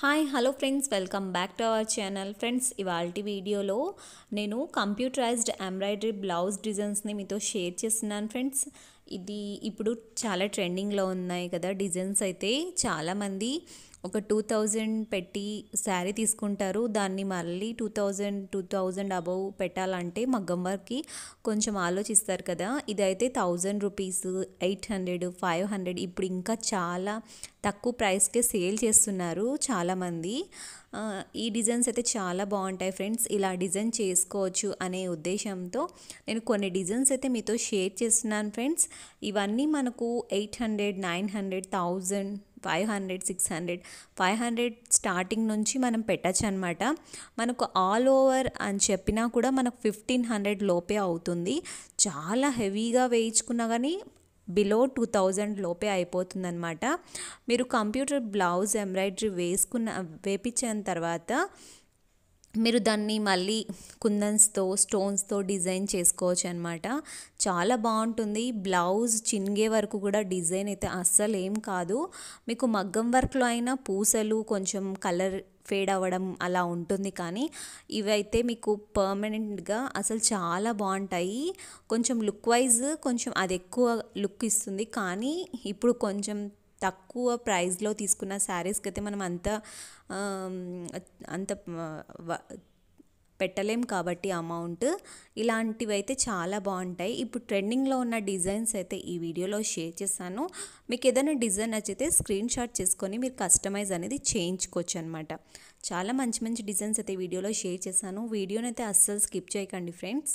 hi hello friends welcome back to our channel friends ఇవాళ వీడియోలో నేను కంప్యూటరైజ్డ్ ఎంబ్రాయిడరీ బ్లౌజ్ డిజైన్స్ని మీతో షేర్ చేస్తున్నాను ఫ్రెండ్స్ ఇది ఇప్పుడు చాలా ట్రెండింగ్లో ఉన్నాయి కదా డిజైన్స్ అయితే చాలామంది ఒక టూ థౌజండ్ పెట్టి శారీ తీసుకుంటారు దాన్ని మళ్ళీ two thousand two thousand above పెట్టాలంటే మగ్గం వర్క్కి కొంచెం ఆలోచిస్తారు కదా ఇదైతే thousand rupees eight hundred five hundred ఇప్పుడు ఇంకా చాలా తక్కువ ప్రైస్కే సేల్ చేస్తున్నారు చాలామంది ఆ, ఈ డిజైన్స్ అయితే చాలా బాగుంటాయి ఫ్రెండ్స్ ఇలా డిజైన్ చేసుకోవచ్చు అనే ఉద్దేశంతో నేను కొన్ని డిజైన్స్ అయితే మీతో షేర్ చేస్తున్నాను ఫ్రెండ్స్ ఇవన్నీ మనకు eight hundred nine hundred thousand five hundred six hundred five hundred starting నుంచి మనం పెట్టచ్చు అనమాట మనకు ఆల్ ఓవర్ అని చెప్పినా కూడా మనకు ఫిఫ్టీన్ హండ్రెడ్ లోపే అవుతుంది చాలా హెవీగా వేయించుకున్నా కానీ బిలో టూ థౌజండ్ లోపే అయిపోతుందన్నమాట మీరు కంప్యూటర్ బ్లౌజ్ ఎంబ్రాయిడరీ వేసుకున్న వేపించిన తర్వాత మీరు దాన్ని మళ్ళీ కుందన్స్తో స్టోన్స్తో డిజైన్ చేసుకోవచ్చు అనమాట చాలా బాగుంటుంది బ్లౌజ్ చినిగే వరకు కూడా డిజైన్ అయితే అస్సలు ఏం కాదు మీకు మగ్గం వర్క్లో అయినా పూసలు కొంచెం కలర్ ఫేడ్ అవ్వడం అలా ఉంటుంది కానీ ఇవైతే మీకు పర్మనెంట్గా అసలు చాలా బాగుంటాయి కొంచెం లుక్ వైజ్ కొంచెం అది ఎక్కువ లుక్ ఇస్తుంది కానీ ఇప్పుడు కొంచెం తక్కువ ప్రైస్లో తీసుకున్న శారీస్కి అయితే మనం అంత ఆమ్, అంత వ- పెట్టలేం కాబట్టి అమౌంట్ ఇలాంటివి అయితే చాలా బాగుంటాయి ఇప్పుడు ట్రెండింగ్లో ఉన్న డిజైన్స్ అయితే ఈ వీడియోలో షేర్ చేశాను మీకు ఏదైనా డిజైన్ నచ్చితే స్క్రీన్ షాట్ చేసుకొని మీరు కస్టమైజ్ అనేది చేయించుకోవచ్చు అనమాట చాలా మంచి మంచి డిజైన్స్ అయితే ఈ వీడియోలో షేర్ చేశాను వీడియోని అయితే అస్సలు స్కిప్ చేయకండి ఫ్రెండ్స్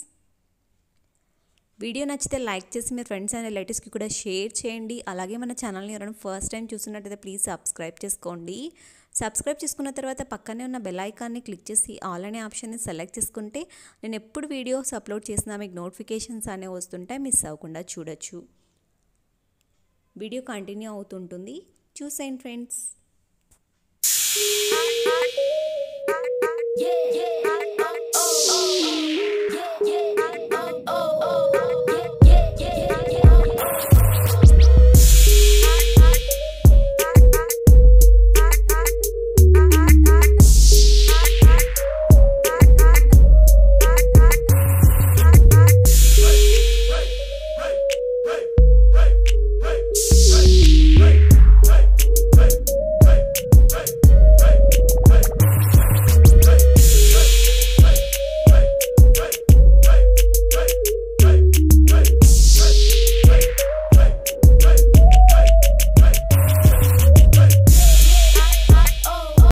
వీడియో నచ్చితే లైక్ చేసి మీ ఫ్రెండ్స్ అండ్ రిలేటివ్స్కి కూడా షేర్ చేయండి అలాగే మన ఛానల్ని ఎవరైనా ఫస్ట్ టైం చూస్తున్నట్టయితే ప్లీజ్ సబ్స్క్రైబ్ చేసుకోండి సబ్స్క్రైబ్ చేసుకున్న తర్వాత పక్కనే ఉన్న బెల్ ఐకాన్ని క్లిక్ చేసి ఆల్ అనే ఆప్షన్ని సెలెక్ట్ చేసుకుంటే నేను ఎప్పుడు వీడియోస్ అప్లోడ్ చేసినా మీకు నోటిఫికేషన్స్ అనేవి వస్తుంటాయి మిస్ అవ్వకుండా చూడొచ్చు వీడియో కంటిన్యూ అవుతుంటుంది చూసేయండి friends Yeah, yeah, oh, oh, oh, yeah, yeah, oh, oh, oh,